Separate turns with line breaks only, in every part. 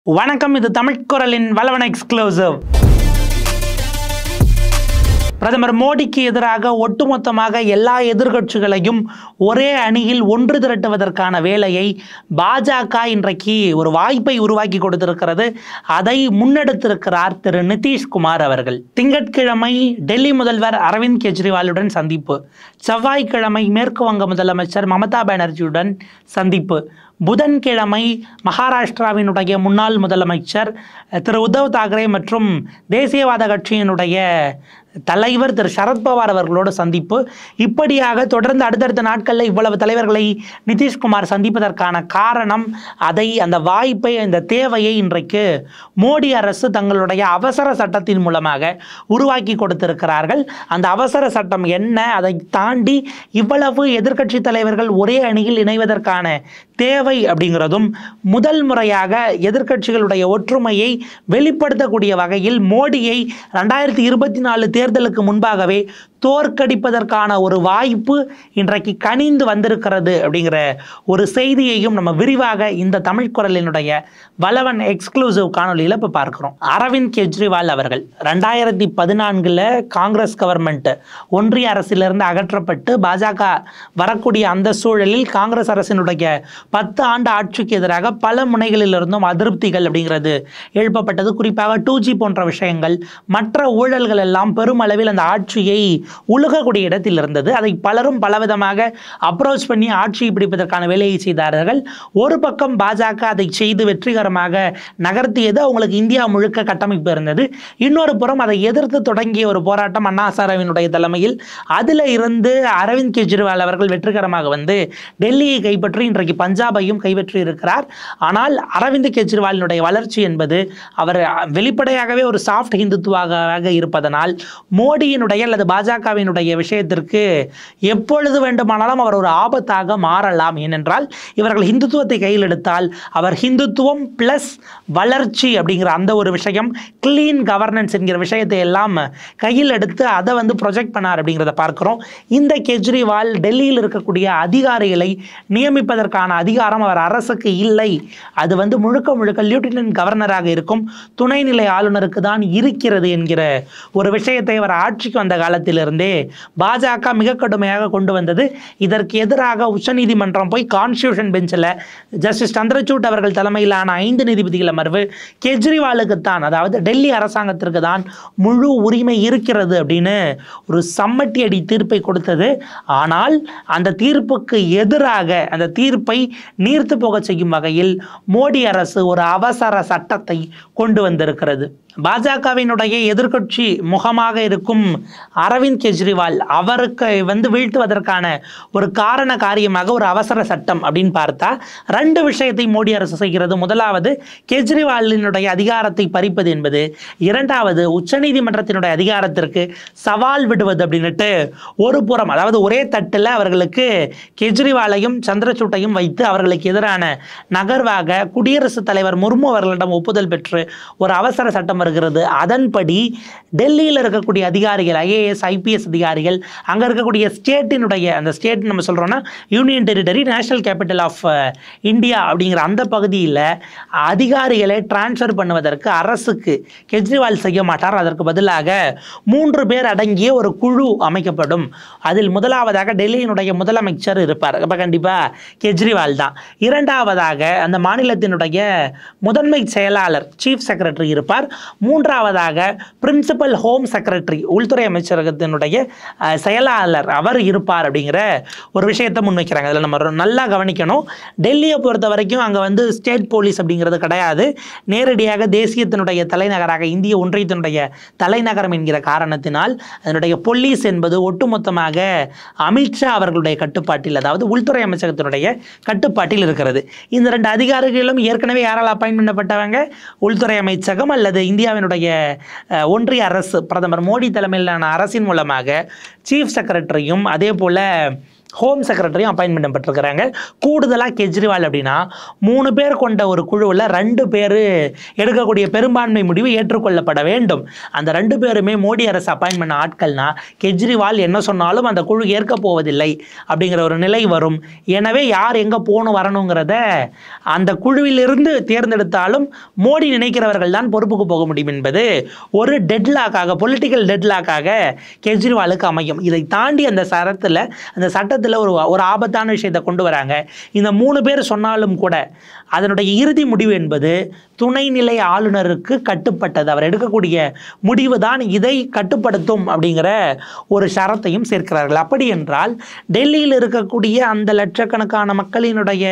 வணக்கம் இது தமிழ் குரலின் வளவன எக்ஸ்க்ளூசிவ் பிரதமர் மோடிக்கு எதிராக ஒட்டுமொத்தமாக எல்லா எதிர்க்கட்சிகளையும் ஒரே அணியில் ஒன்று திரட்டுவதற்கான வேலையை பாஜக இன்றைக்கு ஒரு வாய்ப்பை உருவாக்கி கொடுத்திருக்கிறது அதை முன்னெடுத்திருக்கிறார் திரு நிதிஷ்குமார் அவர்கள் திங்கட்கிழமை டெல்லி முதல்வர் அரவிந்த் கெஜ்ரிவாலுடன் சந்திப்பு செவ்வாய்க்கிழமை மேற்கு வங்க முதலமைச்சர் மமதா பானர்ஜியுடன் சந்திப்பு புதன்கிழமை மகாராஷ்டிராவினுடைய முன்னாள் முதலமைச்சர் திரு உத்தவ் தாக்கரே மற்றும் தேசியவாத கட்சியினுடைய தலைவர் திரு சரத்பவார் அவர்களோடு சந்திப்பு இப்படியாக தொடர்ந்து அடுத்தடுத்த நாட்களில் இவ்வளவு தலைவர்களை நிதிஷ்குமார் சந்திப்பதற்கான காரணம் அதை அந்த வாய்ப்பை அந்த தேவையை இன்றைக்கு மோடி அரசு தங்களுடைய அவசர சட்டத்தின் மூலமாக உருவாக்கி கொடுத்திருக்கிறார்கள் அந்த அவசர சட்டம் என்ன அதை தாண்டி இவ்வளவு எதிர்க்கட்சி தலைவர்கள் ஒரே அணியில் இணைவதற்கான தேவை அப்படிங்கிறதும் முதல் முறையாக எதிர்க்கட்சிகளுடைய ஒற்றுமையை வெளிப்படுத்தக்கூடிய வகையில் மோடியை ரெண்டாயிரத்தி இருபத்தி நாலு தேர்தலுக்கு முன்பாகவே தோற்கடிப்பதற்கான ஒரு வாய்ப்பு இன்றைக்கு கனிந்து வந்திருக்கிறது அப்படிங்கிற ஒரு செய்தியையும் நம்ம விரிவாக இந்த தமிழ் குரலினுடைய வளவன் எக்ஸ்க்ளூசிவ் காணொலியில் இப்போ பார்க்குறோம் அரவிந்த் கெஜ்ரிவால் அவர்கள் ரெண்டாயிரத்தி பதினான்கில் காங்கிரஸ் கவர்மெண்ட் ஒன்றிய அரசிலிருந்து அகற்றப்பட்டு பாஜக வரக்கூடிய அந்த சூழலில் காங்கிரஸ் அரசினுடைய பத்து ஆண்டு ஆட்சிக்கு எதிராக பல முனைகளிலிருந்தும் அதிருப்திகள் அப்படிங்கிறது எழுப்பப்பட்டது குறிப்பாக டூ ஜி போன்ற விஷயங்கள் மற்ற ஊழல்கள் எல்லாம் பெருமளவில் அந்த ஆட்சியை உலகக்கூடிய இடத்தில் இருந்தது அதை பலரும் பலவிதமாக அப்ரோச் பண்ணி ஆட்சியை பிடிப்பதற்கான வேலையை செய்தார்கள் ஒரு பக்கம் பாஜக அதை செய்து வெற்றிகரமாக நகர்த்தியது அவங்களுக்கு இந்தியா முழுக்க கட்டமைப்பு இருந்தது இன்னொரு புறம் அதை எதிர்த்து தொடங்கிய ஒரு போராட்டம் அண்ணா ஹசாரேவினுடைய தலைமையில் அதில் இருந்து அரவிந்த் கெஜ்ரிவால் அவர்கள் வெற்றிகரமாக வந்து டெல்லியை கைப்பற்றி இன்றைக்கு பஞ்சாபையும் கைப்பற்றி இருக்கிறார் ஆனால் அரவிந்த் கெஜ்ரிவாலினுடைய வளர்ச்சி என்பது அவர் வெளிப்படையாகவே ஒரு சாஃப்ட் ஹிந்துத்துவாக இருப்பதனால் மோடியினுடைய அல்லது பாஜகவினுடைய விஷயத்திற்கு எப்பொழுது வேண்டுமானாலும் அவர் ஒரு ஆபத்தாக மாறலாம் ஏனென்றால் இவர்கள் ஹிந்துத்துவத்தை கையில் எடுத்தால் அவர் ஹிந்துத்துவம் ப்ளஸ் வளர்ச்சி அப்படிங்கிற அந்த ஒரு விஷயம் க்ளீன் கவர்னன்ஸ் என்கிற விஷயத்தை எல்லாம் கையில் எடுத்து அதை வந்து ப்ரொஜெக்ட் பண்ணார் அப்படிங்கிறத பார்க்குறோம் இந்த கெஜ்ரிவால் டெல்லியில் இருக்கக்கூடிய அதிகாரிகளை நியமிப்பதற்கான அதிகாரம் அவர் அரசுக்கு இல்லை அது வந்து முழுக்க முழுக்க லியூட்டினன்ட் கவர்னராக இருக்கும் துணைநிலை ஆளுநருக்கு தான் இருக்கிறது என்கிற ஒரு விஷயத்தை அவர் ஆட்சிக்கு வந்த காலத்திலிருந்தே பாஜக மிக கடுமையாக கொண்டு வந்தது இதற்கு எதிராக உச்சநீதிமன்றம் போய் கான்ஸ்டியூஷன் பெஞ்சில் ஜஸ்டிஸ் சந்திரசூட் அவர்கள் தலைமையிலான ஐந்து நீதிபதிகள் அமர்வு கெஜ்ரிவாலுக்கு தான் அதாவது டெல்லி அரசாங்கத்திற்கு தான் முழு உரிமை இருக்கிறது அப்படின்னு ஒரு சம்மட்டி அடி தீர்ப்பை கொடுத்தது ஆனால் அந்த தீர்ப்புக்கு எதிராக அந்த தீர்ப்பை நீர்த்து போக செய்யும் வகையில் மோடி அரசு ஒரு அவசர சட்டத்தை கொண்டு வந்திருக்கிறது பாஜகவினுடைய எதிர்க்கட்சி முகமாக இருக்கும் அரவிந்த் கெஜ்ரிவால் அவருக்கு வந்து வீழ்த்துவதற்கான ஒரு காரண காரியமாக ஒரு அவசர சட்டம் அப்படின்னு பார்த்தா ரெண்டு விஷயத்தை மோடி அரசு செய்கிறது முதலாவது கெஜ்ரிவாலினுடைய அதிகாரத்தை பறிப்பது என்பது இரண்டாவது உச்சநீதிமன்றத்தினுடைய அதிகாரத்திற்கு சவால் விடுவது அப்படின்னுட்டு ஒரு புறம் அதாவது ஒரே தட்டில் அவர்களுக்கு கெஜ்ரிவாலையும் சந்திரசூட்டையும் வைத்து அவர்களுக்கு எதிரான நகர்வாக குடியரசுத் தலைவர் முர்மு அவர்களிடம் ஒப்புதல் பெற்று ஒரு அவசர சட்டம் வருகிறது அதன்படி டெல்லியில் இருக்கக்கூடிய அதிகாரிகள் ஐஏஎஸ் ஐபிஎஸ் அதிகாரிகள் அங்கே இருக்கக்கூடிய ஸ்டேட்டினுடைய அந்த ஸ்டேட் நம்ம சொல்கிறோன்னா union territory national capital of India அப்படிங்கிற அந்த பகுதியில் அதிகாரிகளை டிரான்ஸ்ஃபர் பண்ணுவதற்கு அரசுக்கு கெஜ்ரிவால் செய்ய மாட்டார் அதற்கு பதிலாக மூன்று பேர் அடங்கிய ஒரு குழு அமைக்கப்படும் அதில் முதலாவதாக டெல்லியினுடைய முதலமைச்சர் இருப்பார் அப்போ கண்டிப்பாக கெஜ்ரிவால் தான் இரண்டாவதாக அந்த மாநிலத்தினுடைய முதன்மை செயலாளர் சீஃப் செக்ரட்டரி இருப்பார் மூன்றாவதாக பிரின்சிபல் ஹோம் செக்ரட்டரி உள்துறை அமைச்சரகத்தினுடைய அஹ், செயலாளர் அவர் இருப்பார் அப்படிங்கிற ஒரு விஷயத்தை முன்வைக்கிறாங்க அதில் நம்ம ரொ- நல்லா கவனிக்கணும் டெல்லியை பொறுத்த வரைக்கும் அங்கே வந்து ஸ்டேட் போலீஸ் அப்படிங்கிறது கிடையாது நேரடியாக தேசியத்தினுடைய தலைநகராக இந்திய ஒன்றியத்தினுடைய தலைநகரம் என்கிற காரணத்தினால் அதனுடைய போலீஸ் என்பது ஒட்டுமொத்தமாக அமித்ஷா அவர்களுடைய கட்டுப்பாட்டில் அதாவது உள்துறை அமைச்சகத்தினுடைய கட்டுப்பாட்டில் இருக்கிறது இந்த ரெண்டு அதிகாரிகளும் ஏற்கனவே யாரால் அப்பாயின் பண்ணப்பட்டவங்க உள்துறை அமைச்சகம் அல்லது இந்தியாவினுடைய அஹ், ஒன்றிய அரசு பிரதமர் மோடி தலைமையிலான அரசின் மூலமாக சீஃப் செக்ரட்டரியும் அதே போல் ஹோம் செக்ரட்டரியும் அப்பாயின்மெண்ட் பெற்றிருக்கிறாங்க கூடுதலாக கெஜ்ரிவால் அப்படின்னா மூணு பேர் கொண்ட ஒரு குழுவில் ரெண்டு பேர் எடுக்கக்கூடிய பெரும்பான்மை முடிவு ஏற்றுக்கொள்ளப்பட வேண்டும் அந்த ரெண்டு பேருமே மோடி அரசு அப்பாயின் பண்ண ஆட்கள்னா கெஜ்ரிவால் என்ன சொன்னாலும் அந்த குழு ஏற்க போவதில்லை அப்படிங்கிற ஒரு நிலை வரும் எனவே யார் எங்கே போகணும் வரணுங்கிறத அந்த குழுவிலிருந்து தேர்ந்தெடுத்தாலும் மோடி நினைக்கிறவர்கள் தான் பொறுப்புக்கு போக முடியும் என்பது ஒரு டெட்லாக்காக பொலிட்டிக்கல் டெட்லாக்காக கெஜ்ரிவாலுக்கு அமையும் இதை தாண்டி அந்த சரத்தில் அந்த சட்டத்தில் ஒரு ஒரு ஆபத்தான விஷயத்தை கொண்டு வராங்க இந்த மூணு பேர் சொன்னாலும் கூட அதனுடைய இறுதி முடிவு என்பது துணைநிலை ஆளுநருக்கு கட்டுப்பட்டது அவர் எடுக்கக்கூடிய முடிவு தான் இதை கட்டுப்படுத்தும் அப்படிங்கிற ஒரு ஷரத்தையும் சேர்க்கிறார்கள் அப்படி என்றால் டெல்லியில் இருக்கக்கூடிய அந்த லட்சக்கணக்கான மக்களினுடைய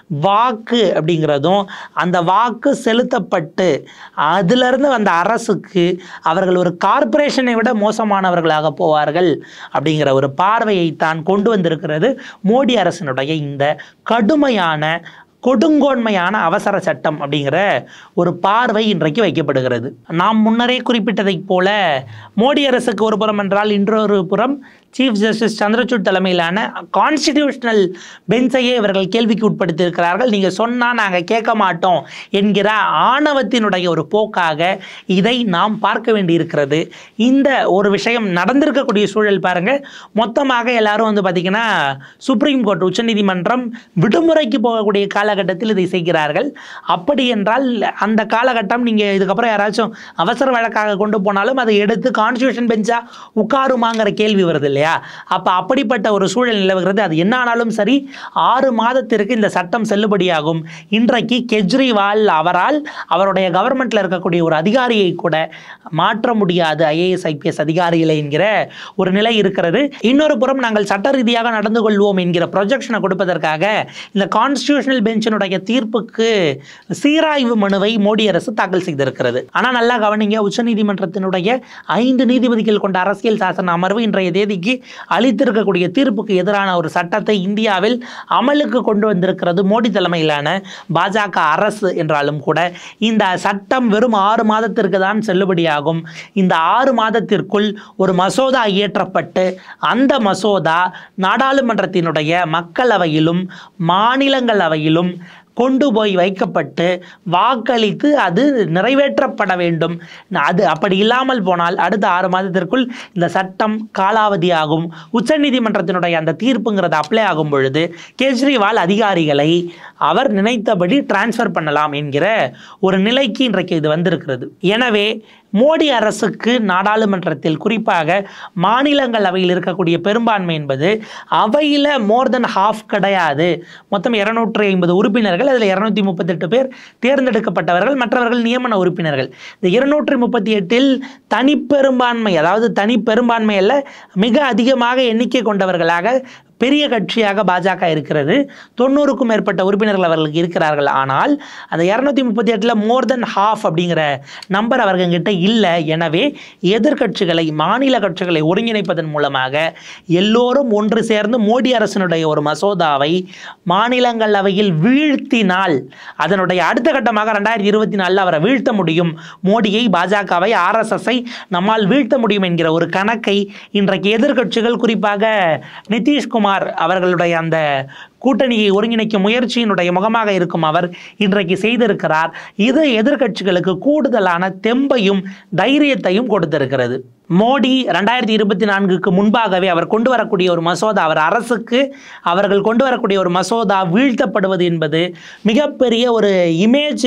வாக்கு அப்படிங்கிறதும் அந்த வாக்கு செலுத்தப்பட்டு அதிலிருந்து வந்த அரசுக்கு அவர்கள் ஒரு கார்ப்பரேஷனை விட மோசமானவர்களாக போவார்கள் அப்படிங்கிற ஒரு பார்வையை தான் கொண்டு வந்திருக்கிறது மோடி அரசினுடைய இந்த கடுமையான கொடுங்கோன்மையான அவசர சட்டம் அப்படிங்கிற ஒரு பார்வை இன்றைக்கு வைக்கப்படுகிறது நாம் முன்னரே குறிப்பிட்டதைப் போல மோடி அரசுக்கு ஒரு புறம் என்றால் இன்னொரு புறம் சீஃப் ஜஸ்டிஸ் சந்திரசூட் தலைமையிலான கான்ஸ்டிடியூஷனல் பெஞ்சையே இவர்கள் கேள்விக்கு உட்படுத்தியிருக்கிறார்கள் நீங்கள் சொன்னால் நாங்கள் கேட்க மாட்டோம் என்கிற ஆணவத்தினுடைய ஒரு போக்காக இதை நாம் பார்க்க வேண்டியிருக்கிறது இந்த ஒரு விஷயம் நடந்திருக்கக்கூடிய சூழல் பாருங்க மொத்தமாக எல்லாரும் வந்து பார்த்திங்கன்னா சுப்ரீம் கோர்ட் உச்சநீதிமன்றம் விடுமுறைக்கு போகக்கூடிய காலகட்டத்தில் இதை செய்கிறார்கள் அப்படி என்றால் அந்த காலகட்டம் நீங்கள் இதுக்கப்புறம் யாராச்சும் அவசர வழக்காக கொண்டு போனாலும் அதை எடுத்து கான்ஸ்டியூஷன் பெஞ்சா உட்காருமாங்கிற கேள்வி வருது இல்லையா அப்போ அப்படிப்பட்ட ஒரு சூழல் நிலவுகிறது அது என்ன ஆனாலும் சரி ஆறு மாதத்திற்கு இந்த சட்டம் செல்லுபடியாகும் இன்றைக்கு கெஜ்ரிவால் அவரால் அவருடைய கவர்மெண்ட்டில் இருக்கக்கூடிய ஒரு அதிகாரியை கூட மாற்ற முடியாது ஐஏஎஸ் ஐபிஎஸ் அதிகாரிகளை என்கிற ஒரு நிலை இருக்கிறது இன்னொரு புறம் நாங்கள் சட்ட ரீதியாக நடந்து கொள்வோம் என்கிற ப்ரொஜெக்ஷனை கொடுப்பதற்காக இந்த கான்ஸ்டியூஷனல் பெஞ்சினுடைய தீர்ப்புக்கு சீராய்வு மனுவை மோடி அரசு தாக்கல் செய்திருக்கிறது ஆனால் நல்லா கவனிங்க உச்சநீதிமன்றத்தினுடைய ஐந்து நீதிபதிகள் கொண்ட அரசியல் சாசன அமர்வு இன்றைய தேதிக்கு அளித்திருக்கக்கூடிய தீர்ப்புக்கு எதிரான ஒரு சட்டத்தை இந்தியாவில் அமலுக்கு கொண்டு வந்திருக்கிறது மோடி தலைமையிலான பாஜக அரசு என்றாலும் கூட இந்த சட்டம் வெறும் ஆறு மாதத்திற்கு தான் செல்லுபடியாகும் இந்த ஆறு மாதத்திற்குள் ஒரு மசோதா இயற்றப்பட்டு அந்த மசோதா நாடாளுமன்றத்தினுடைய மக்களவையிலும் மாநிலங்களவையிலும் கொண்டு போய் வைக்கப்பட்டு வாக்களித்து அது நிறைவேற்றப்பட வேண்டும் அது அப்படி இல்லாமல் போனால் அடுத்த ஆறு மாதத்திற்குள் இந்த சட்டம் காலாவதியாகும் உச்சநீதிமன்றத்தினுடைய அந்த தீர்ப்புங்கிறது அப்ளை ஆகும் பொழுது கெஜ்ரிவால் அதிகாரிகளை அவர் நினைத்தபடி டிரான்ஸ்ஃபர் பண்ணலாம் என்கிற ஒரு நிலைக்கு இன்றைக்கு இது வந்திருக்கிறது எனவே மோடி அரசுக்கு நாடாளுமன்றத்தில் குறிப்பாக மாநிலங்களவையில் இருக்கக்கூடிய பெரும்பான்மை என்பது அவையில் மோர் தென் ஹாஃப் கிடையாது மொத்தம் இருநூற்றி ஐம்பது உறுப்பினர்கள் அதில் இருநூத்தி முப்பத்தெட்டு பேர் தேர்ந்தெடுக்கப்பட்டவர்கள் மற்றவர்கள் நியமன உறுப்பினர்கள் இந்த இருநூற்றி முப்பத்தி எட்டில் தனிப்பெரும்பான்மை அதாவது தனிப்பெரும்பான்மை அல்ல மிக அதிகமாக எண்ணிக்கை கொண்டவர்களாக பெரிய கட்சியாக பாஜக இருக்கிறது தொண்ணூறுக்கும் மேற்பட்ட உறுப்பினர்கள் அவர்களுக்கு இருக்கிறார்கள் ஆனால் அந்த இரநூத்தி முப்பத்தி எட்டில் மோர் தென் ஹாஃப் அப்படிங்கிற நம்பர் அவர்கிட்ட இல்லை எனவே எதிர்க்கட்சிகளை மாநில கட்சிகளை ஒருங்கிணைப்பதன் மூலமாக எல்லோரும் ஒன்று சேர்ந்து மோடி அரசினுடைய ஒரு மசோதாவை மாநிலங்களவையில் வீழ்த்தினால் அதனுடைய அடுத்த கட்டமாக ரெண்டாயிரத்தி இருபத்தி நாலில் அவரை வீழ்த்த முடியும் மோடியை பாஜகவை ஆர்எஸ்எஸ்ஐ நம்மால் வீழ்த்த முடியும் என்கிற ஒரு கணக்கை இன்றைக்கு எதிர்க்கட்சிகள் குறிப்பாக நிதிஷ்குமார் அவர்களுடைய அந்த கூட்டணியை ஒருங்கிணைக்கும் முயற்சியினுடைய முகமாக இருக்கும் அவர் இன்றைக்கு செய்திருக்கிறார் இது எதிர்க்கட்சிகளுக்கு கூடுதலான தெம்பையும் தைரியத்தையும் கொடுத்திருக்கிறது மோடி ரெண்டாயிரத்தி இருபத்தி நான்குக்கு முன்பாகவே அவர் கொண்டு வரக்கூடிய ஒரு மசோதா அவர் அரசுக்கு அவர்கள் கொண்டு வரக்கூடிய ஒரு மசோதா வீழ்த்தப்படுவது என்பது மிகப்பெரிய ஒரு இமேஜ்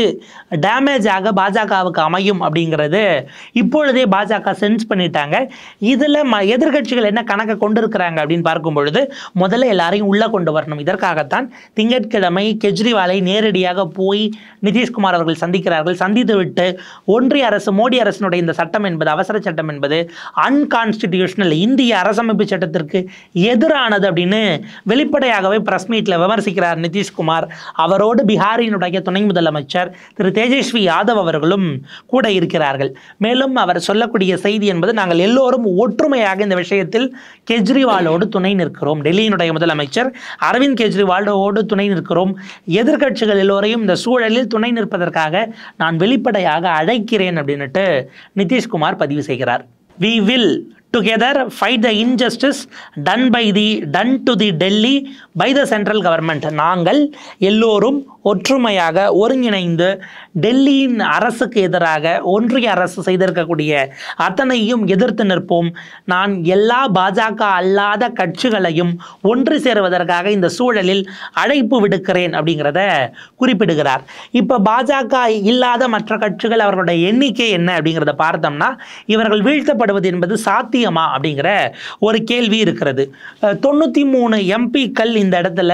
டேமேஜாக பாஜகவுக்கு அமையும் அப்படிங்கிறது இப்பொழுதே பாஜக சென்ஸ் பண்ணிட்டாங்க இதில் ம எதிர்க்கட்சிகள் என்ன கணக்கை கொண்டிருக்கிறாங்க அப்படின்னு பார்க்கும் பொழுது முதல்ல எல்லாரையும் உள்ளே கொண்டு வரணும் இதற்காகத்தான் திங்கட்கிழமை கெஜ்ரிவாலை நேரடியாக போய் நிதிஷ்குமார் அவர்கள் சந்திக்கிறார்கள் சந்தித்துவிட்டு ஒன்றிய அரசு மோடி அரசினுடைய இந்த சட்டம் என்பது அவசர சட்டம் என்பது அன்கான்ஸ்டிடியூஷனல் இந்திய அரசமைப்பு சட்டத்திற்கு எதிரானது அப்படின்னு வெளிப்படையாகவே பிரஸ் மீட்டில் விமர்சிக்கிறார் நிதிஷ்குமார் அவரோடு பீகாரினுடைய துணை முதலமைச்சர் திரு தேஜஸ்வி யாதவ் அவர்களும் கூட இருக்கிறார்கள் மேலும் அவர் சொல்லக்கூடிய செய்தி என்பது நாங்கள் எல்லோரும் ஒற்றுமையாக இந்த விஷயத்தில் கெஜ்ரிவாலோடு துணை நிற்கிறோம் டெல்லியினுடைய முதலமைச்சர் அரவிந்த் கெஜ்ரிவாலோடு துணை நிற்கிறோம் எதிர்க்கட்சிகள் எல்லோரையும் இந்த சூழலில் துணை நிற்பதற்காக நான் வெளிப்படையாக அழைக்கிறேன் அப்படின்னுட்டு நிதிஷ்குமார் பதிவு செய்கிறார் we will together fight the injustice done by the done to the Delhi by the central government நாங்கள் எல்லோரும் ஒற்றுமையாக ஒருங்கிணைந்து டெல்லியின் அரசுக்கு எதிராக ஒன்றிய அரசு செய்திருக்கக்கூடிய அத்தனையும் எதிர்த்து நிற்போம் நான் எல்லா பாஜக அல்லாத கட்சிகளையும் ஒன்று சேருவதற்காக இந்த சூழலில் அழைப்பு விடுக்கிறேன் அப்படிங்கிறத குறிப்பிடுகிறார் இப்போ பாஜக இல்லாத மற்ற கட்சிகள் அவர்களுடைய எண்ணிக்கை என்ன அப்படிங்கிறத பார்த்தோம்னா இவர்கள் வீழ்த்தப்படுவது என்பது சாத்தியமா அப்படிங்கிற ஒரு கேள்வி இருக்கிறது தொண்ணூற்றி மூணு எம்பிக்கள் இந்த இடத்துல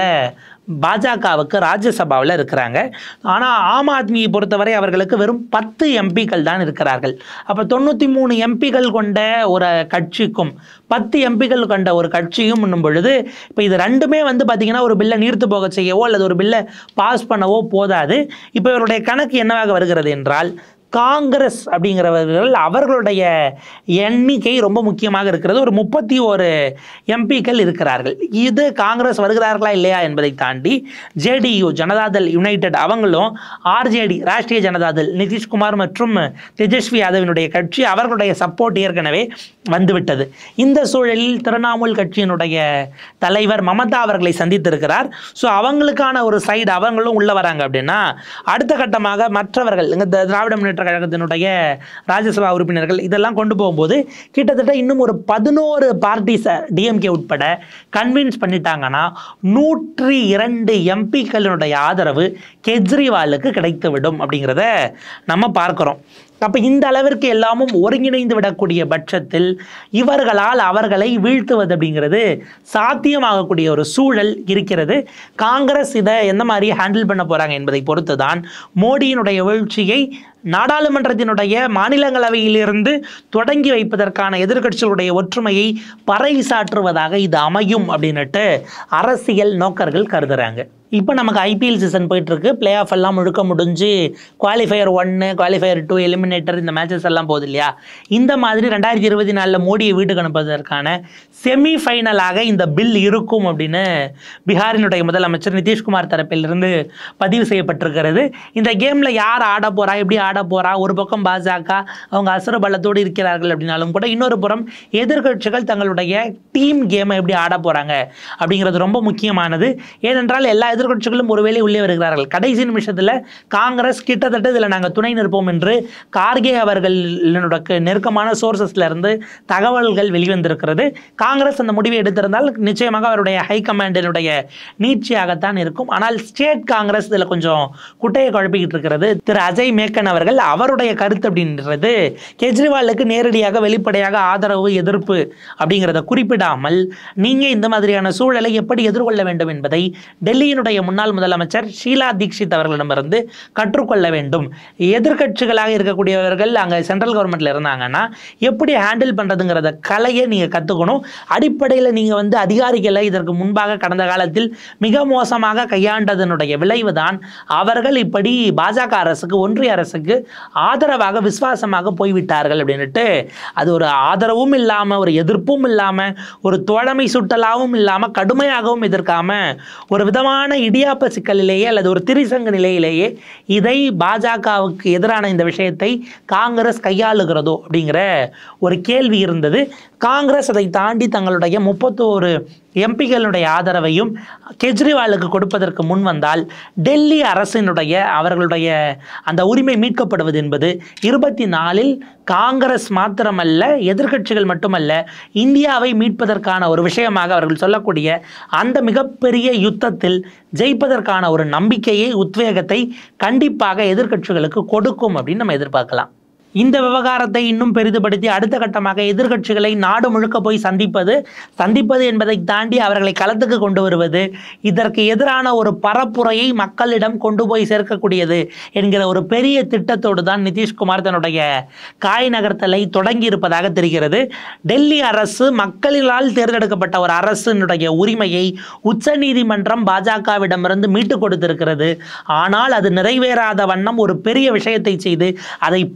பாஜகவுக்கு ராஜ்யசபாவில் இருக்கிறாங்க ஆனால் ஆம் ஆத்மியை பொறுத்தவரை அவர்களுக்கு வெறும் பத்து எம்பிக்கள் தான் இருக்கிறார்கள் அப்போ தொண்ணூற்றி மூணு எம்பிகள் கொண்ட ஒரு கட்சிக்கும் பத்து எம்பிகள் கொண்ட ஒரு கட்சியும் என்னும் பொழுது இப்போ இது ரெண்டுமே வந்து பார்த்திங்கன்னா ஒரு பில்லை நீர்த்து போக செய்யவோ அல்லது ஒரு பில்லை பாஸ் பண்ணவோ போதாது இப்போ இவருடைய கணக்கு என்னவாக வருகிறது என்றால் காங்கிரஸ் அப்படிங்கிறவர்கள் அவர்களுடைய எண்ணிக்கை ரொம்ப முக்கியமாக இருக்கிறது ஒரு முப்பத்தி ஒரு எம்பிக்கள் இருக்கிறார்கள் இது காங்கிரஸ் வருகிறார்களா இல்லையா என்பதை தாண்டி ஜேடியு ஜனதாதள் யுனைடெட் அவங்களும் ஆர்ஜேடி ராஷ்டிரிய ஜனதாதள் நிதிஷ்குமார் மற்றும் தேஜஸ்வி யாதவினுடைய கட்சி அவர்களுடைய சப்போர்ட் ஏற்கனவே வந்துவிட்டது இந்த சூழலில் திரிணாமுல் கட்சியினுடைய தலைவர் மமதா அவர்களை சந்தித்திருக்கிறார் ஸோ அவங்களுக்கான ஒரு சைடு அவங்களும் உள்ள வராங்க அப்படின்னா அடுத்த கட்டமாக மற்றவர்கள் இங்க த- திராவிட முன்னேற்ற கழகத்தினுடைய ராஜ்யசபா உறுப்பினர்கள் இதெல்லாம் கொண்டு போகும்போது கிட்டத்தட்ட இன்னும் ஒரு பதினோரு பார்ட்டிஸை டிஎம்கே உட்பட கன்வின்ஸ் பண்ணிட்டாங்கன்னா நூற்றி இரண்டு எம்பிக்களினுடைய ஆதரவு கெஜ்ரிவாலுக்கு கிடைத்துவிடும் அப்படிங்கிறத நம்ம பார்க்குறோம் அப்போ இந்த அளவிற்கு எல்லாமும் ஒருங்கிணைந்து விடக்கூடிய பட்சத்தில் இவர்களால் அவர்களை வீழ்த்துவது அப்படிங்கிறது சாத்தியமாகக்கூடிய ஒரு சூழல் இருக்கிறது காங்கிரஸ் இதை எந்த மாதிரி ஹேண்டில் பண்ண போகிறாங்க என்பதை பொறுத்து தான் மோடியினுடைய வீழ்ச்சியை நாடாளுமன்றத்தினுடைய மாநிலங்களவையிலிருந்து தொடங்கி வைப்பதற்கான எதிர்க்கட்சிகளுடைய ஒற்றுமையை பறைசாற்றுவதாக இது அமையும் அப்படின்னுட்டு அரசியல் நோக்கர்கள் கருதுறாங்க இப்போ நமக்கு ஐபிஎல் சீசன் போயிட்டுருக்கு பிளே ஆஃப் எல்லாம் முழுக்க முடிஞ்சு குவாலிஃபயர் ஒன்று குவாலிஃபயர் டூ எலிமினேட்டர் இந்த மேட்சஸ் எல்லாம் போகுது இல்லையா இந்த மாதிரி ரெண்டாயிரத்தி இருபத்தி நாலில் மோடியை வீட்டுக்கு அனுப்புவதற்கான செமி ஃபைனலாக இந்த பில் இருக்கும் அப்படின்னு பீகாரினுடைய முதலமைச்சர் நிதிஷ்குமார் தரப்பிலிருந்து பதிவு செய்யப்பட்டிருக்கிறது இந்த கேமில் யார் ஆட போகிறா எப்படி ஆட போகிறா ஒரு பக்கம் பாஜக அவங்க அசுர பலத்தோடு இருக்கிறார்கள் அப்படின்னாலும் கூட இன்னொரு புறம் எதிர்க்கட்சிகள் தங்களுடைய டீம் கேமை எப்படி ஆட போகிறாங்க அப்படிங்கிறது ரொம்ப முக்கியமானது ஏனென்றால் எல்லா எதிர்க்கட்சிகளும் ஒருவேளை உள்ளே வருகிறார்கள் கடைசி நிமிஷத்தில் காங்கிரஸ் கிட்டத்தட்ட இதில் நாங்கள் துணை நிற்போம் என்று கார்கே அவர்களுடைய நெருக்கமான சோர்சஸ்ல இருந்து தகவல்கள் வெளிவந்திருக்கிறது காங்கிரஸ் அந்த முடிவை எடுத்திருந்தால் நிச்சயமாக அவருடைய ஹை கமாண்டினுடைய நீட்சியாகத்தான் இருக்கும் ஆனால் ஸ்டேட் காங்கிரஸ் இதில் கொஞ்சம் குட்டையை குழப்பிக்கிட்டு இருக்கிறது திரு அஜய் மேக்கன் அவர்கள் அவருடைய கருத்து அப்படின்றது கெஜ்ரிவாலுக்கு நேரடியாக வெளிப்படையாக ஆதரவு எதிர்ப்பு அப்படிங்கிறத குறிப்பிடாமல் நீங்கள் இந்த மாதிரியான சூழலை எப்படி எதிர்கொள்ள வேண்டும் என்பதை டெல்லியினுடைய முன்னாள் முதலமைச்சர் ஷீலா தீக்ஷித் அவர்களிடமிருந்து கற்றுக்கொள்ள வேண்டும் எதிர்க்கட்சிகளாக இருக்கக்கூடியவர்கள் அங்கே சென்ட்ரல் கவர்மெண்ட்ல இருந்தாங்கன்னா எப்படி ஹேண்டில் பண்ணுறதுங்கிறத கலையை நீங்கள் கற்றுக்கணும் அடிப்படையில் நீங்கள் வந்து அதிகாரிகளை இதற்கு முன்பாக கடந்த காலத்தில் மிக மோசமாக கையாண்டதனுடைய விளைவு தான் அவர்கள் இப்படி பாஜக அரசுக்கு ஒன்றிய அரசுக்கு ஆதரவாக விசுவாசமாக போய்விட்டார்கள் அப்படின்னுட்டு அது ஒரு ஆதரவும் இல்லாமல் ஒரு எதிர்ப்பும் இல்லாமல் ஒரு தோழமை சுட்டலாவும் இல்லாமல் கடுமையாகவும் எதிர்க்காம ஒரு விதமான இடியாப்ப சிக்கலிலேயே அல்லது ஒரு திரிசங்க நிலையிலேயே இதை பாஜகவுக்கு எதிரான இந்த விஷயத்தை காங்கிரஸ் கையாளுகிறதோ அப்படிங்கிற ஒரு கேள்வி இருந்தது காங்கிரஸ் அதை தாண்டி தங்களுடைய முப்பத்தோரு எம்பிகளுடைய ஆதரவையும் கெஜ்ரிவாலுக்கு கொடுப்பதற்கு முன் வந்தால் டெல்லி அரசினுடைய அவர்களுடைய அந்த உரிமை மீட்கப்படுவது என்பது இருபத்தி நாலில் காங்கிரஸ் மாத்திரமல்ல எதிர்க்கட்சிகள் மட்டுமல்ல இந்தியாவை மீட்பதற்கான ஒரு விஷயமாக அவர்கள் சொல்லக்கூடிய அந்த மிகப்பெரிய யுத்தத்தில் ஜெயிப்பதற்கான ஒரு நம்பிக்கையை உத்வேகத்தை கண்டிப்பாக எதிர்க்கட்சிகளுக்கு கொடுக்கும் அப்படின்னு நம்ம எதிர்பார்க்கலாம் இந்த விவகாரத்தை இன்னும் பெரிதுபடுத்தி அடுத்த கட்டமாக எதிர்க்கட்சிகளை நாடு முழுக்க போய் சந்திப்பது சந்திப்பது என்பதை தாண்டி அவர்களை களத்துக்கு கொண்டு வருவது இதற்கு எதிரான ஒரு பரப்புரையை மக்களிடம் கொண்டு போய் சேர்க்கக்கூடியது என்கிற ஒரு பெரிய திட்டத்தோடு தான் நிதிஷ்குமார் தன்னுடைய காய் நகர்த்தலை தொடங்கி இருப்பதாக தெரிகிறது டெல்லி அரசு மக்களால் தேர்ந்தெடுக்கப்பட்ட ஒரு அரசினுடைய உரிமையை உச்சநீதிமன்றம் பாஜகவிடமிருந்து மீட்டுக் கொடுத்திருக்கிறது ஆனால் அது நிறைவேறாத வண்ணம் ஒரு பெரிய விஷயத்தை செய்து அதை பிடுங்கி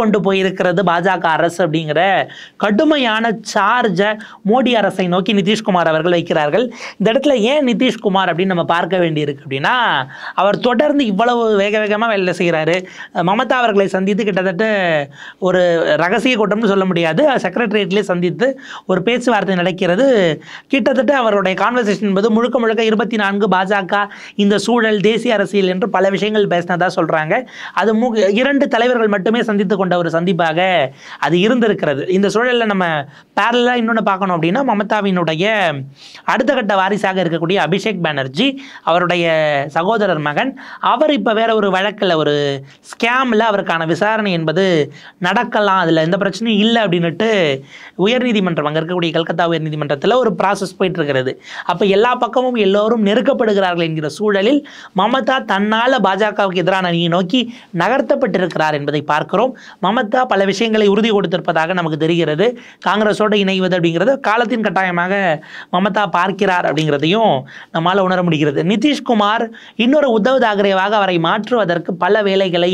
கொண்டு போயிருக்கிறது பாஜக அரசு அப்படிங்கிற கடுமையான சார்ஜை மோடி அரசை நோக்கி நிதிஷ்குமார் அவர்கள் வைக்கிறார்கள் இந்த இடத்துல ஏன் நிதிஷ்குமார் அப்படின்னு நம்ம பார்க்க வேண்டியிருக்கு அப்படின்னா அவர் தொடர்ந்து இவ்வளவு வேக வேகமாக வேலை செய்கிறாரு மமதா அவர்களை சந்தித்து கிட்டத்தட்ட ஒரு ரகசிய கூட்டம்னு சொல்ல முடியாது செக்ரட்டரியேட்லேயே சந்தித்து ஒரு பேச்சுவார்த்தை நடக்கிறது கிட்டத்தட்ட அவருடைய கான்வர்சேஷன் என்பது முழுக்க முழுக்க இருபத்தி நான்கு பாஜக இந்த சூழல் தேசிய அரசியல் என்று பல விஷயங்கள் பேசினதா சொல்கிறாங்க அது மு இரண்டு தலைவர்கள் மட்டுமே சந்தித்து கொண்ட ஒரு சந்திப்பாக அது இருந்திருக்கிறது இந்த சூழலில் நம்ம பேரலாக இன்னொன்று பார்க்கணும் அப்படின்னா மமதாவினுடைய அடுத்த கட்ட வாரிசாக இருக்கக்கூடிய அபிஷேக் பானர்ஜி அவருடைய சகோதரர் மகன் அவர் இப்போ வேற ஒரு வழக்கில் ஒரு ஸ்கேமில் அவருக்கான விசாரணை என்பது நடக்கலாம் அதில் எந்த பிரச்சனையும் இல்லை அப்படின்னுட்டு உயர்நீதிமன்றம் அங்கே இருக்கக்கூடிய கல்கத்தா உயர்நீதிமன்றத்தில் ஒரு ப்ராசஸ் போயிட்டு இருக்கிறது அப்போ எல்லா பக்கமும் எல்லோரும் நெருக்கப்படுகிறார்கள் என்கிற சூழலில் மமதா தன்னால் பாஜகவுக்கு எதிரான அணியை நோக்கி நகர்த்தப்பட்டிருக்கிறார் என்பதை பார்க்கிறோம் மமதா பல விஷயங்களை உறுதி கொடுத்திருப்பதாக நமக்கு தெரிகிறது காங்கிரஸோடு இணைவது அப்படிங்கிறது காலத்தின் கட்டாயமாக மமதா பார்க்கிறார் அப்படிங்கிறதையும் நம்மால் உணர முடிகிறது நிதிஷ்குமார் இன்னொரு உத்தவ் தாக்கரேவாக அவரை மாற்றுவதற்கு பல வேலைகளை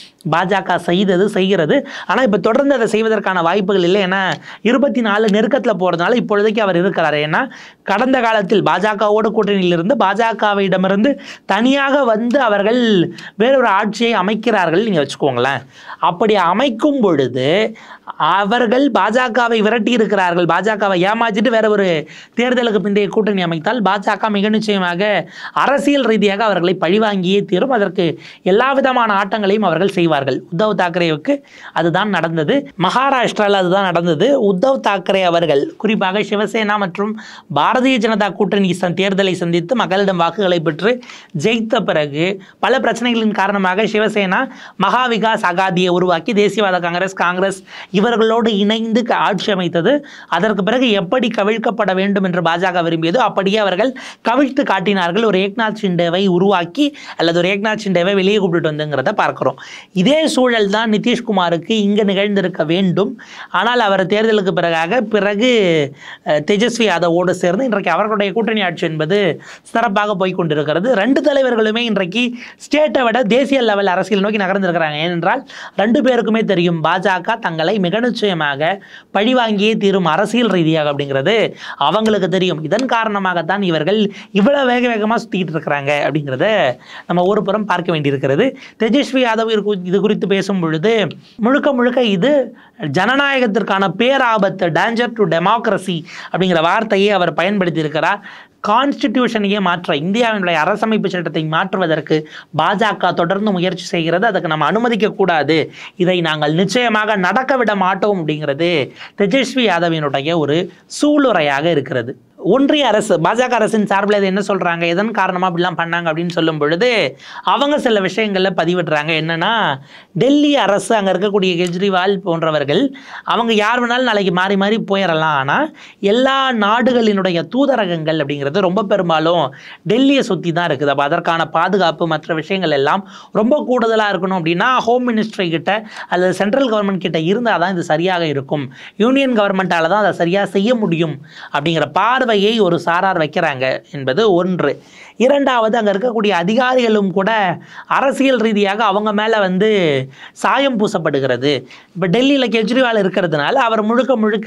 பாஜக செய்தது செய்கிறது ஆனால் இப்போ தொடர்ந்து அதை செய்வதற்கான வாய்ப்புகள் இல்லை ஏன்னா இருபத்தி நாலு நெருக்கத்தில் போகிறதுனால இப்பொழுதைக்கு அவர் இருக்கிறார் ஏன்னா கடந்த காலத்தில் பாஜகவோடு கூட்டணியில் இருந்து பாஜகவிடமிருந்து தனியாக வந்து அவர்கள் வேறொரு ஆட்சியை அமைக்கிறார்கள் நீங்கள் வச்சுக்கோங்களேன் அப்படி அமைக்கும் பொழுது அவர்கள் பாஜகவை விரட்டி இருக்கிறார்கள் பாஜகவை ஏமாற்றிட்டு வேற ஒரு தேர்தலுக்கு பிந்தைய கூட்டணி அமைத்தால் பாஜக மிக நிச்சயமாக அரசியல் ரீதியாக அவர்களை பழிவாங்கியே தீரும் அதற்கு எல்லா விதமான ஆட்டங்களையும் அவர்கள் செய்வார்கள் உத்தவ் தாக்கரேவுக்கு அதுதான் நடந்தது மகாராஷ்டிராவில் அதுதான் நடந்தது உத்தவ் தாக்கரே அவர்கள் குறிப்பாக சிவசேனா மற்றும் பாரதிய ஜனதா கூட்டணி ச- தேர்தலை சந்தித்து மக்களிடம் வாக்குகளை பெற்று ஜெயித்த பிறகு பல பிரச்சனைகளின் காரணமாக சிவசேனா மகா விகாஸ் அகாதியை உருவாக்கி தேசியவாத காங்கிரஸ் காங்கிரஸ் இவர்களோடு இணைந்து க- ஆட்சி அமைத்தது அதற்கு பிறகு எப்படி கவிழ்க்கப்பட வேண்டும் என்று பாஜக விரும்பியதோ அப்படியே அவர்கள் கவிழ்த்து காட்டினார்கள் ஒரு ஏக்நாத் ஷிண்டேவை உருவாக்கி அல்லது ஒரு ஏக்நாத் ஷிண்டேவை வெளியே கூப்பிட்டு வந்துங்கிறத பார்க்கிறோம் இதே சூழல் தான் நிதிஷ்குமாருக்கு இங்கே நிகழ்ந்திருக்க வேண்டும் ஆனால் அவர் தேர்தலுக்கு பிறகாக பிறகு அஹ், தேஜஸ்வி யாதவோடு சேர்ந்து இன்றைக்கு அவர்களுடைய கூட்டணி ஆட்சி என்பது சிறப்பாக போய் கொண்டிருக்கிறது ரெண்டு தலைவர்களுமே இன்றைக்கு ஸ்டேட்டை விட தேசிய லெவல் அரசியல் நோக்கி நகர்ந்திருக்கிறாங்க ஏனென்றால் ரெண்டு பேருக்குமே தெரியும் பாஜக தங்களை மிக நிச்சயமாக பழிவாங்கியே தீரும் அரசியல் ரீதியாக அப்படிங்கிறது அவங்களுக்கு தெரியும் இதன் காரணமாகத்தான் இவர்கள் இவ்வளவு வேக வேகமாக சுற்றிக்கிட்டு இருக்கிறாங்க அப்படிங்கிறத நம்ம ஒரு புறம் பார்க்க வேண்டியிருக்கிறது தேஜஸ்வி யாதவ் இது குறி- இது குறித்து பேசும் பொழுது முழுக்க முழுக்க இது ஜனநாயகத்திற்கான பேராபத்து டேஞ்சர் டு டெமோக்ரஸி அப்படிங்கிற வார்த்தையை அவர் பயன்படுத்தி இருக்கிறார் கான்ஸ்டிடியூஷனையே மாற்ற இந்தியாவினுடைய அரசமைப்பு சட்டத்தை மாற்றுவதற்கு பாஜக தொடர்ந்து முயற்சி செய்கிறது அதுக்கு நம்ம அனுமதிக்க கூடாது இதை நாங்கள் நிச்சயமாக நடக்க விட மாட்டோம் அப்படிங்கிறது தேஜஸ்வி யாதவினுடைய ஒரு சூளுரையாக இருக்கிறது ஒன்றிய அரசு பாஜக அரசின் சார்பில் இது என்ன சொல்கிறாங்க எதன் காரணமாக அப்படிலாம் பண்ணாங்க அப்படின்னு சொல்லும் பொழுது அவங்க சில விஷயங்களில் பதிவிடுறாங்க என்னன்னா டெல்லி அரசு அங்கே இருக்கக்கூடிய கெஜ்ரிவால் போன்றவர்கள் அவங்க யார் வேணாலும் நாளைக்கு மாறி மாறி போயிடலாம் ஆனால் எல்லா நாடுகளினுடைய தூதரகங்கள் அப்படிங்கிறது ரொம்ப பெரும்பாலும் டெல்லியை சுற்றி தான் இருக்குது அப்போ அதற்கான பாதுகாப்பு மற்ற விஷயங்கள் எல்லாம் ரொம்ப கூடுதலாக இருக்கணும் அப்படின்னா ஹோம் மினிஸ்ட்ரி கிட்ட அல்லது சென்ட்ரல் கவர்மெண்ட் கிட்ட இருந்தால் தான் இது சரியாக இருக்கும் யூனியன் கவர்மெண்ட்டால் தான் அதை சரியாக செய்ய முடியும் அப்படிங்கிற பார்வையை ஒரு சாரார் வைக்கிறாங்க என்பது ஒன்று இரண்டாவது அங்கே இருக்கக்கூடிய அதிகாரிகளும் கூட அரசியல் ரீதியாக அவங்க மேலே வந்து சாயம் பூசப்படுகிறது இப்போ டெல்லியில் கெஜ்ரிவால் இருக்கிறதுனால அவர் முழுக்க முழுக்க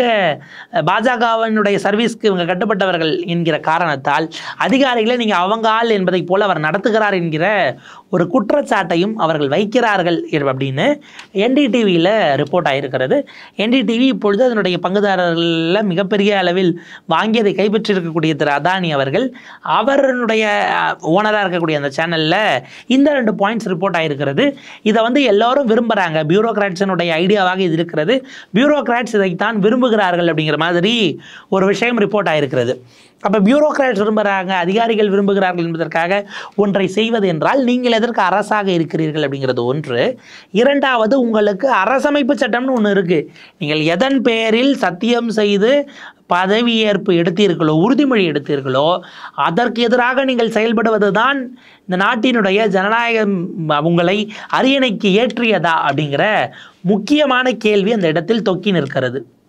பாஜகவினுடைய சர்வீஸ்க்கு இவங்க கட்டுப்பட்டவர்கள் என்கிற காரணத்தால் அதிகாரிகளை நீங்கள் அவங்க ஆள் என்பதைப் போல அவர் நடத்துகிறார் என்கிற ஒரு குற்றச்சாட்டையும் அவர்கள் வைக்கிறார்கள் அப்படின்னு என்டிடிவியில் ரிப்போர்ட் ஆகிருக்கிறது என்டிடிவி இப்பொழுது அதனுடைய பங்குதாரர்களில் மிகப்பெரிய அளவில் வாங்கியதை கைப்பற்றியிருக்கக்கூடிய திரு அதானி அவர்கள் அவருடைய ஓனராக இருக்கக்கூடிய அந்த சேனலில் இந்த ரெண்டு பாயிண்ட்ஸ் ரிப்போர்ட் ஆகிருக்கிறது இதை வந்து எல்லாரும் விரும்புகிறாங்க பியூரோக்ராட்ஸினுடைய ஐடியாவாக இது இருக்கிறது பியூரோக்ராட்ஸ் இதைத்தான் விரும்புகிறார்கள் அப்படிங்கிற மாதிரி ஒரு விஷயம் ரிப்போர்ட் ஆகிருக்கிறது அப்போ பியூரோக்ராட்ஸ் விரும்புகிறாங்க அதிகாரிகள் விரும்புகிறார்கள் என்பதற்காக ஒன்றை செய்வது என்றால் நீங்கள் எதற்கு அரசாக இருக்கிறீர்கள் அப்படிங்கிறது ஒன்று இரண்டாவது உங்களுக்கு அரசமைப்பு சட்டம்னு ஒன்று இருக்குது நீங்கள் எதன் பெயரில் சத்தியம் செய்து பதவியேற்பு எடுத்தீர்களோ உறுதிமொழி எடுத்தீர்களோ அதற்கு எதிராக நீங்கள் செயல்படுவது தான் இந்த நாட்டினுடைய ஜனநாயகம் உங்களை அரியணைக்கு ஏற்றியதா அப்படிங்கிற முக்கியமான கேள்வி அந்த இடத்தில் தொக்கி நிற்கிறது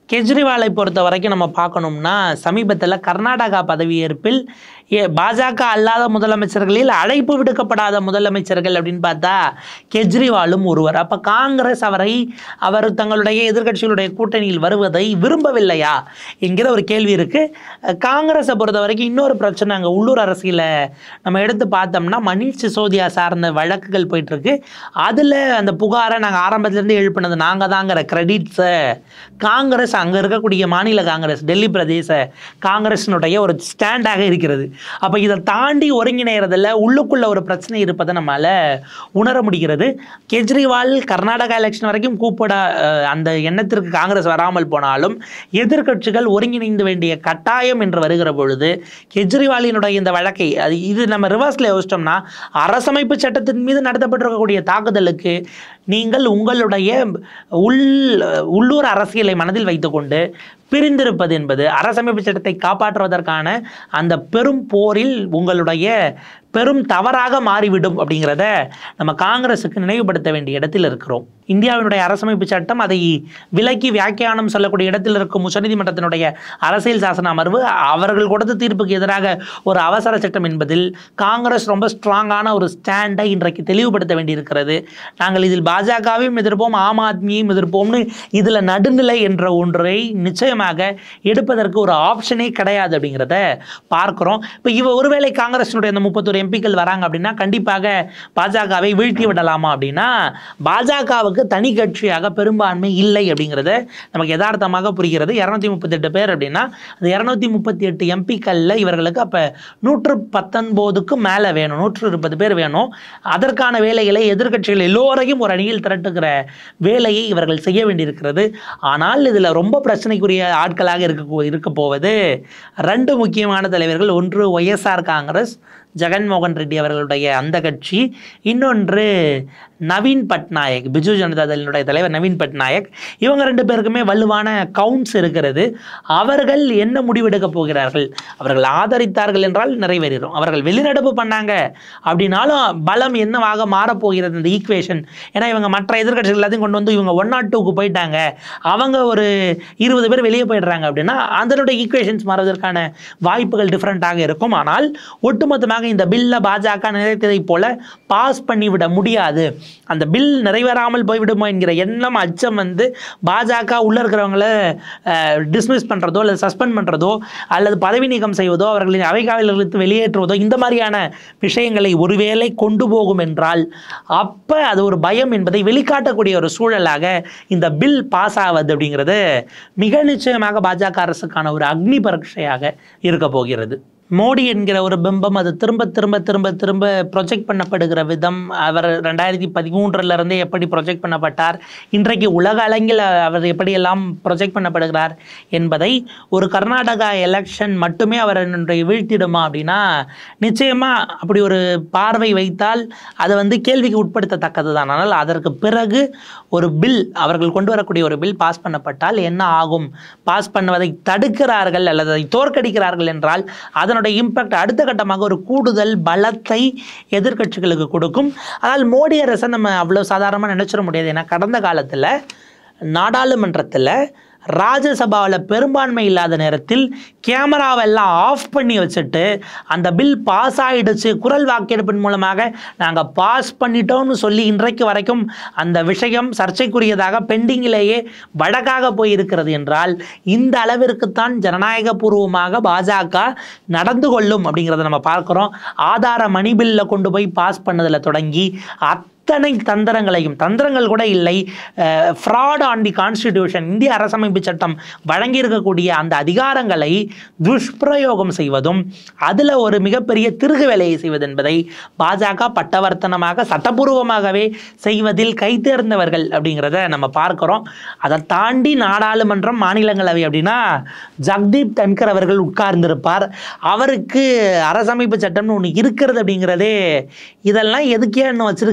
கெஜ்ரிவாலை பொறுத்த வரைக்கும் நம்ம பார்க்கணும்னா சமீபத்தில் கர்நாடகா பதவியேற்பில் ஏ பாஜக அல்லாத முதலமைச்சர்களில் அழைப்பு விடுக்கப்படாத முதலமைச்சர்கள் அப்படின்னு பார்த்தா கெஜ்ரிவாலும் ஒருவர் அப்போ காங்கிரஸ் அவரை அவர் தங்களுடைய எதிர்க்கட்சிகளுடைய கூட்டணியில் வருவதை விரும்பவில்லையா என்கிற ஒரு கேள்வி இருக்குது காங்கிரஸை பொறுத்த வரைக்கும் இன்னொரு பிரச்சனை அங்கே உள்ளூர் அரசியலை நம்ம எடுத்து பார்த்தோம்னா மணீஷ் சிசோதியா சார்ந்த வழக்குகள் போயிட்டுருக்கு அதில் அந்த புகாரை நாங்கள் ஆரம்பத்திலேருந்து எழுப்பினது நாங்கள் தாங்கிற கிரெடிட்ஸை காங்கிரஸ் அங்கே இருக்கக்கூடிய மாநில காங்கிரஸ் டெல்லி பிரதேச காங்கிரஸினுடைய ஒரு ஸ்டாண்டாக இருக்கிறது அப்போ இதை தாண்டி ஒருங்கிணைறதில் உள்ளுக்குள்ள ஒரு பிரச்சனை இருப்பதை நம்மால் உணர முடிகிறது கெஜ்ரிவால் கர்நாடகா எலெக்ஷன் வரைக்கும் கூப்பிட அஹ், அந்த எண்ணத்திற்கு காங்கிரஸ் வராமல் போனாலும் எதிர்க்கட்சிகள் ஒருங்கிணைந்து வேண்டிய கட்டாயம் என்று வருகிற பொழுது கெஜ்ரிவாலினுடைய இந்த வழக்கை அது இது நம்ம ரிவர்ஸில் யோசிச்சோம்னா அரசமைப்பு சட்டத்தின் மீது நடத்தப்பட்டிருக்கக்கூடிய தாக்குதலுக்கு நீங்கள் உங்களுடைய உள் உள்ளூர் அரசியலை மனதில் வைத்துக்கொண்டு பிரிந்திருப்பது என்பது அரசமைப்பு சட்டத்தை காப்பாற்றுவதற்கான அந்த பெரும் போரில் உங்களுடைய பெரும் தவறாக மாறிவிடும் அப்படிங்கிறத நம்ம காங்கிரஸுக்கு நினைவுபடுத்த வேண்டிய இடத்தில் இருக்கிறோம் இந்தியாவினுடைய அரசமைப்பு சட்டம் அதை விலக்கி வியாக்கியானம் சொல்லக்கூடிய இடத்தில் இருக்கும் உச்சநீதிமன்றத்தினுடைய அரசியல் சாசன அமர்வு அவர்கள் கொடுத்த தீர்ப்புக்கு எதிராக ஒரு அவசர சட்டம் என்பதில் காங்கிரஸ் ரொம்ப ஸ்ட்ராங்கான ஒரு ஸ்டாண்டை இன்றைக்கு தெளிவுபடுத்த வேண்டியிருக்கிறது நாங்கள் இதில் பாஜகவையும் எதிர்ப்போம் ஆம் ஆத்மியையும் எதிர்ப்போம்னு இதில் நடுநிலை என்ற ஒன்றை நிச்சயமாக எடுப்பதற்கு ஒரு ஆப்ஷனே கிடையாது அப்படிங்கிறத பார்க்குறோம் இப்போ இவ ஒருவேளை காங்கிரஸினுடைய அந்த முப்பத்தொரு எம்பிக்கள் வராங்க அப்படின்னா கண்டிப்பாக பாஜகவை வீழ்த்தி விடலாமா அப்படின்னா பாஜகவுக்கு தனி கட்சியாக பெரும்பான்மை இல்லை அப்படிங்கிறத நமக்கு யதார்த்தமாக புரிகிறது இரநூத்தி முப்பத்தெட்டு பேர் அப்படின்னா அந்த இரநூத்தி முப்பத்தி எட்டு எம்பிக்களில் இவர்களுக்கு அப்போ நூற்று பத்தொன்பதுக்கு மேலே வேணும் நூற்று இருபது பேர் வேணும் அதற்கான வேலைகளை எதிர்க்கட்சிகள் எல்லோரையும் ஒரு அணியில் திரட்டுகிற வேலையை இவர்கள் செய்ய வேண்டியிருக்கிறது ஆனால் இதில் ரொம்ப பிரச்சனைக்குரிய ஆட்களாக இருக்க இருக்க போவது ரெண்டு முக்கியமான தலைவர்கள் ஒன்று ஒய்எஸ்ஆர் காங்கிரஸ் ஜெகன்மோகன் ரெட்டி அவர்களுடைய அந்த கட்சி இன்னொன்று நவீன் பட்நாயக் பிஜு ஜனதா தளினுடைய தலைவர் நவீன் பட்நாயக் இவங்க ரெண்டு பேருக்குமே வலுவான கவுண்ட்ஸ் இருக்கிறது அவர்கள் என்ன முடிவெடுக்க போகிறார்கள் அவர்கள் ஆதரித்தார்கள் என்றால் நிறைவேறும் அவர்கள் வெளிநடப்பு பண்ணாங்க அப்படின்னாலும் பலம் என்னவாக மாறப்போகிறது இந்த ஈக்குவேஷன் ஏன்னா இவங்க மற்ற எதிர்க்கட்சிகள் எல்லாத்தையும் கொண்டு வந்து இவங்க ஒன் நாட் டூக்கு போயிட்டாங்க அவங்க ஒரு இருபது பேர் வெளியே போயிடுறாங்க அப்படின்னா அதனுடைய ஈக்குவேஷன்ஸ் மாறுவதற்கான வாய்ப்புகள் டிஃப்ரெண்ட்டாக இருக்கும் ஆனால் ஒட்டுமொத்தமாக இந்த பில்லை பாஜக நினைத்ததைப் போல பாஸ் பண்ணிவிட முடியாது அந்த பில் நிறைவேறாமல் போய்விடுமோ என்கிற எண்ணம் அச்சம் வந்து பாஜக உள்ள இருக்கிறவங்கள டிஸ்மிஸ் பண்ணுறதோ அல்லது சஸ்பெண்ட் பண்ணுறதோ அல்லது பதவி நீக்கம் செய்வதோ அவர்களின் அவைக்காவலர்களுக்கு வெளியேற்றுவதோ இந்த மாதிரியான விஷயங்களை ஒருவேளை கொண்டு போகும் என்றால் அப்போ அது ஒரு பயம் என்பதை வெளிக்காட்டக்கூடிய ஒரு சூழலாக இந்த பில் பாஸ் ஆவது அப்படிங்கிறது மிக நிச்சயமாக பாஜக அரசுக்கான ஒரு அக்னி பரீட்சையாக இருக்க போகிறது மோடி என்கிற ஒரு பிம்பம் அது திரும்ப திரும்ப திரும்ப திரும்ப ப்ரொஜெக்ட் பண்ணப்படுகிற விதம் அவர் ரெண்டாயிரத்தி பதிமூன்றுல இருந்தே எப்படி ப்ரொஜெக்ட் பண்ணப்பட்டார் இன்றைக்கு உலக அளங்கில் அவர் எப்படியெல்லாம் ப்ரொஜெக்ட் பண்ணப்படுகிறார் என்பதை ஒரு கர்நாடகா எலெக்ஷன் மட்டுமே அவர் இன்றைய வீழ்த்திடுமா அப்படின்னா நிச்சயமாக அப்படி ஒரு பார்வை வைத்தால் அது வந்து கேள்விக்கு உட்படுத்தத்தக்கது தான் ஆனால் அதற்கு பிறகு ஒரு பில் அவர்கள் கொண்டு வரக்கூடிய ஒரு பில் பாஸ் பண்ணப்பட்டால் என்ன ஆகும் பாஸ் பண்ணுவதை தடுக்கிறார்கள் அல்லது அதை தோற்கடிக்கிறார்கள் என்றால் அதனுடைய இம்பேக்ட் அடுத்த கட்டமாக ஒரு கூடுதல் பலத்தை எதிர்க்கட்சிகளுக்கு கொடுக்கும் ஆனால் மோடி அரசை நம்ம அவ்வளோ சாதாரணமாக நினைச்சிட முடியாது ஏன்னா கடந்த காலத்தில் நாடாளுமன்றத்தில் ராஜ்யசபாவில் பெரும்பான்மை இல்லாத நேரத்தில் கேமராவெல்லாம் ஆஃப் பண்ணி வச்சுட்டு அந்த பில் பாஸ் ஆகிடுச்சு குரல் வாக்கெடுப்பின் மூலமாக நாங்கள் பாஸ் பண்ணிட்டோம்னு சொல்லி இன்றைக்கு வரைக்கும் அந்த விஷயம் சர்ச்சைக்குரியதாக பெண்டிங்கிலேயே வழக்காக போய் இருக்கிறது என்றால் இந்த அளவிற்குத்தான் ஜனநாயக பூர்வமாக பாஜக நடந்து கொள்ளும் அப்படிங்கிறத நம்ம பார்க்குறோம் ஆதார மணி பில்லை கொண்டு போய் பாஸ் பண்ணதில் தொடங்கி அத்தனை தந்திரங்களையும் தந்திரங்கள் கூட இல்லை ஃப்ராட் ஆன் தி கான்ஸ்டிடியூஷன் இந்திய அரசமைப்பு சட்டம் வழங்கியிருக்கக்கூடிய அந்த அதிகாரங்களை துஷ்பிரயோகம் செய்வதும் அதில் ஒரு மிகப்பெரிய திருகு வேலையை செய்வது என்பதை பாஜக பட்டவர்த்தனமாக சட்டபூர்வமாகவே செய்வதில் கைத்தேர்ந்தவர்கள் அப்படிங்கிறத நம்ம பார்க்குறோம் அதை தாண்டி நாடாளுமன்றம் மாநிலங்களவை அப்படின்னா ஜக்தீப் தன்கர் அவர்கள் உட்கார்ந்திருப்பார் அவருக்கு அரசமைப்பு சட்டம்னு ஒன்று இருக்கிறது அப்படிங்கிறதே இதெல்லாம் எதுக்கே இன்னும் வச்சிருக்கிறீங்க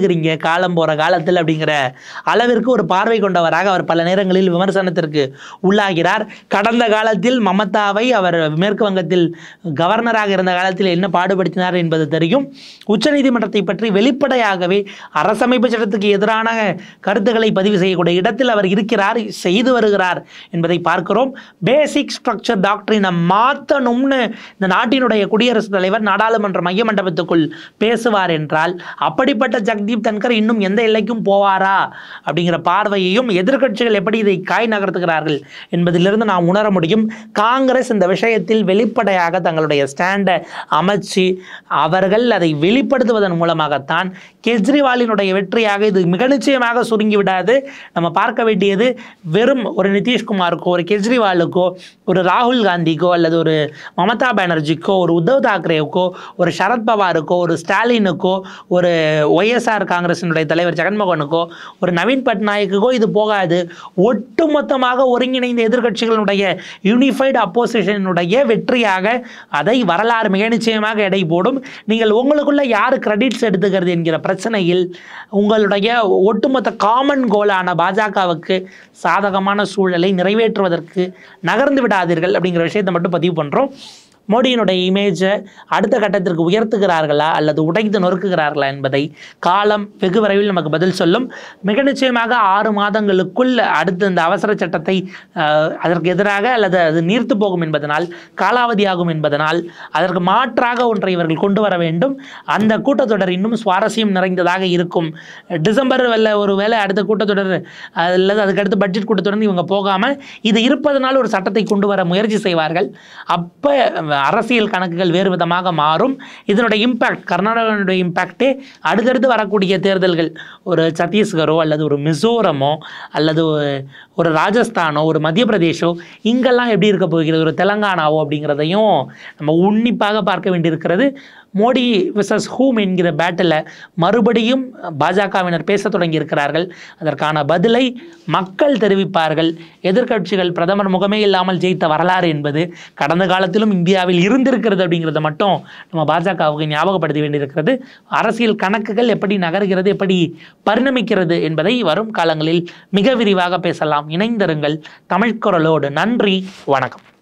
காலம் போகிற காலத்தில் அப்படிங்கிற அளவிற்கு ஒரு பார்வை கொண்டவராக அவர் பல நேரங்களில் விமர்சனத்திற்கு உள்ளாகிறார் கடந்த காலத்தில் மமதாவை அவர் மேற்கு வங்கத்தில் கவர்னராக இருந்த காலத்தில் என்ன பாடுபடுத்தினார் என்பது தெரியும் உச்சநீதிமன்றத்தை பற்றி வெளிப்படையாகவே அரசமைப்பு சட்டத்துக்கு எதிரான கருத்துக்களை பதிவு செய்யக்கூடிய இடத்தில் அவர் இருக்கிறார் செய்து வருகிறார் என்பதை பார்க்கிறோம் பேசிக் ஸ்ட்ரக்சர் டாக்டரினை மாற்றணும்னு இந்த நாட்டினுடைய குடியரசுத் தலைவர் நாடாளுமன்ற மைய மண்டபத்துக்குள் பேசுவார் என்றால் அப்படிப்பட்ட ஜக்தீப் தன்கர் இன்னும் எந்த எல்லைக்கும் போவாரா அப்படிங்கிற பார்வையையும் எதிர்க்கட்சிகள் எப்படி இதை காய் நகர்த்துகிறார்கள் என்பதிலிருந்து நாம் உணர முடியும் காங்கிரஸ் இந்த விஷயத்தில் வெளிப்படையாக தங்களுடைய ஸ்டாண்டை அமைச்சு அவர்கள் அதை வெளிப்படுத்துவதன் மூலமாகத்தான் கெஜ்ரிவாலினுடைய வெற்றியாக இது மிக நிச்சயமாக சுருங்கி விடாது நம்ம பார்க்க வேண்டியது வெறும் ஒரு நிதிஷ்குமாருக்கோ ஒரு கெஜ்ரிவாலுக்கோ ஒரு ராகுல் காந்திக்கோ அல்லது ஒரு மமதா பானர்ஜிக்கோ ஒரு உத்தவ் தாக்கரேவுக்கோ ஒரு சரத்பவாருக்கோ ஒரு ஸ்டாலினுக்கோ ஒரு ஒய்எஸ்ஆர் காங்கிரசினுடைய தலைவர் ஜெகன்மோகனுக்கோ ஒரு நவீன் பட்நாயக்குக்கோ இது போகாது ஒட்டுமொத்தமாக ஒருங்கிணைந்த எதிர்க்கட்சிகளுடைய யூனிஃபைடு அப்போசிஷனுடைய வெற்றியாக அதை வரலாறு மிக நிச்சயமாக எடை போடும் நீங்கள் உங்களுக்குள்ள யார் கிரெடிட்ஸ் எடுத்துக்கிறது என்கிற பிரச்சனையில் உங்களுடைய ஒட்டுமொத்த காமன் கோலான பாஜகவுக்கு சாதகமான சூழலை நிறைவேற்றுவதற்கு நகர்ந்து விடாதீர்கள் அப்படிங்கிற விஷயத்தை மட்டும் பதிவு பண்ணுறோம் மோடியினுடைய இமேஜை அடுத்த கட்டத்திற்கு உயர்த்துகிறார்களா அல்லது உடைத்து நொறுக்குகிறார்களா என்பதை காலம் வெகு விரைவில் நமக்கு பதில் சொல்லும் மிக நிச்சயமாக ஆறு மாதங்களுக்குள் அடுத்த இந்த அவசர சட்டத்தை அஹ், அதற்கு எதிராக அல்லது அது நீர்த்து போகும் என்பதனால் காலாவதியாகும் என்பதனால் அதற்கு மாற்றாக ஒன்றை இவர்கள் கொண்டு வர வேண்டும் அந்த கூட்டத்தொடர் இன்னும் சுவாரஸ்யம் நிறைந்ததாக இருக்கும் டிசம்பர் வெள்ள ஒரு வேளை அடுத்த கூட்டத்தொடர் அல்லது அதுக்கடுத்து பட்ஜெட் கூட்டத்தொடர் இவங்க போகாமல் இது இருப்பதனால் ஒரு சட்டத்தை கொண்டு வர முயற்சி செய்வார்கள் அப்போ அரசியல் கணக்குகள் வேறு விதமாக மாறும் இதனுடைய இம்பேக்ட் கர்நாடகாவுடைய இம்பேக்டே அடுத்தடுத்து வரக்கூடிய தேர்தல்கள் ஒரு சத்தீஸ்கரோ அல்லது ஒரு மிசோரமோ அல்லது ஒரு- ஒரு ராஜஸ்தானோ ஒரு மத்திய பிரதேஷோ இங்கெல்லாம் எப்படி இருக்க போகிறது ஒரு தெலங்கானாவோ அப்படிங்கிறதையும் நம்ம உன்னிப்பாக பார்க்க வேண்டியிருக்கிறது மோடி விசஸ் ஹூம் என்கிற பேட்டில் மறுபடியும் பாஜகவினர் பேசத் தொடங்கி இருக்கிறார்கள் அதற்கான பதிலை மக்கள் தெரிவிப்பார்கள் எதிர்க்கட்சிகள் பிரதமர் முகமே இல்லாமல் ஜெயித்த வரலாறு என்பது கடந்த காலத்திலும் இந்தியாவில் இருந்திருக்கிறது அப்படிங்கிறத மட்டும் நம்ம பாஜகவுக்கு ஞாபகப்படுத்த வேண்டியிருக்கிறது அரசியல் கணக்குகள் எப்படி நகர்கிறது எப்படி பரிணமிக்கிறது என்பதை வரும் காலங்களில் மிக விரிவாக பேசலாம் இணைந்திருங்கள் தமிழ்குரலோடு நன்றி வணக்கம்